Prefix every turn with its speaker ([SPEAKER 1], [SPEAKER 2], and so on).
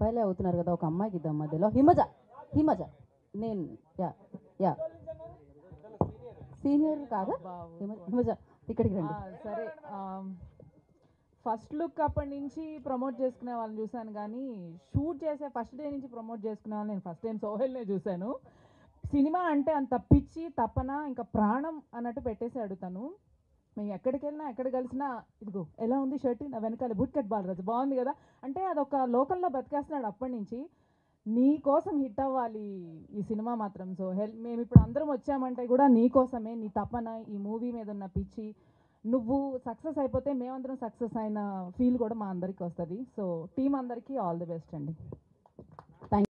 [SPEAKER 1] అబ్బాయిలే అవుతున్నారు కదా ఒక అమ్మాయికి ఇద్దాం మధ్యలో హిమజ హిమజ నేను యా యా సీనియర్ కాదా
[SPEAKER 2] బాబు.
[SPEAKER 1] హిమ- హిమజ ఇక్కడికి
[SPEAKER 2] ఆ,
[SPEAKER 1] రండి
[SPEAKER 2] సరే ఫస్ట్ లుక్ అప్పటి నుంచి ప్రమోట్ చేసుకునే వాళ్ళని చూశాను కానీ షూట్ చేసే ఫస్ట్ డే నుంచి ప్రమోట్ చేసుకునే వాళ్ళని నేను ఫస్ట్ టైం సోహెల్నే చూశాను సినిమా అంటే అంత పిచ్చి తపన ఇంకా ప్రాణం అన్నట్టు పెట్టేశాడు తను మేము ఎక్కడికి వెళ్ళినా ఎక్కడ కలిసినా ఇదిగో ఎలా ఉంది షర్ట్ నా వెనకాల బుట్ కట్ బాలరాజు బాగుంది కదా అంటే అదొక లోకల్లో బతికేస్తున్నాడు అప్పటి నుంచి నీ కోసం హిట్ అవ్వాలి ఈ సినిమా మాత్రం సో హెల్ మేము ఇప్పుడు అందరం వచ్చామంటే కూడా నీ కోసమే నీ తపన ఈ మూవీ మీద ఉన్న పిచ్చి నువ్వు సక్సెస్ అయిపోతే మేమందరం సక్సెస్ అయిన ఫీల్ కూడా మా అందరికీ వస్తుంది సో టీం అందరికీ ఆల్ ది బెస్ట్ అండి